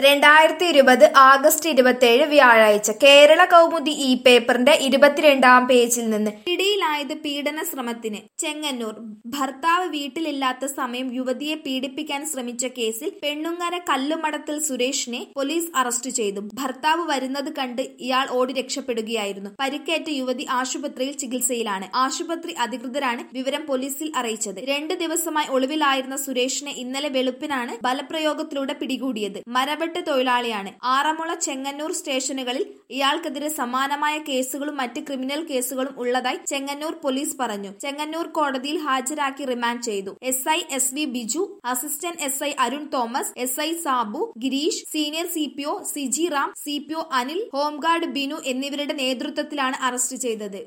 രണ്ടായിരത്തി ഇരുപത് ആഗസ്റ്റ് ഇരുപത്തിയേഴ് വ്യാഴാഴ്ച കേരള കൗമുദി ഈ പേപ്പറിന്റെ ഇരുപത്തിരണ്ടാം പേജിൽ നിന്ന് പിടിയിലായത് പീഡന ശ്രമത്തിന് ചെങ്ങന്നൂർ ഭർത്താവ് വീട്ടിലില്ലാത്ത സമയം യുവതിയെ പീഡിപ്പിക്കാൻ ശ്രമിച്ച കേസിൽ പെണ്ണുങ്ങര കല്ലുമടത്തിൽ സുരേഷിനെ പോലീസ് അറസ്റ്റ് ചെയ്തു ഭർത്താവ് വരുന്നത് കണ്ട് ഇയാൾ ഓടി രക്ഷപ്പെടുകയായിരുന്നു പരിക്കേറ്റ യുവതി ആശുപത്രിയിൽ ചികിത്സയിലാണ് ആശുപത്രി അധികൃതരാണ് വിവരം പോലീസിൽ അറിയിച്ചത് രണ്ട് ദിവസമായി ഒളിവിലായിരുന്ന സുരേഷിനെ ഇന്നലെ വെളുപ്പിനാണ് ബലപ്രയോഗത്തിലൂടെ പിടികൂടിയത് മരവെട്ട് തൊഴിലാളിയാണ് ആറന്മുള ചെങ്ങന്നൂർ സ്റ്റേഷനുകളിൽ ഇയാൾക്കെതിരെ സമാനമായ കേസുകളും മറ്റ് ക്രിമിനൽ കേസുകളും ഉള്ളതായി ചെങ്ങന്നൂർ പോലീസ് പറഞ്ഞു ചെങ്ങന്നൂർ കോടതിയിൽ ഹാജരാക്കി റിമാൻഡ് ചെയ്തു S I S V Biju assistant S I Arun Thomas S I Sabu Gireesh senior C P O Siji Ram C P O Anil home guard Binu എന്നിവരുടെ നേതൃത്വത്തിലാണ് അറസ്റ്റ് ചെയ്തത്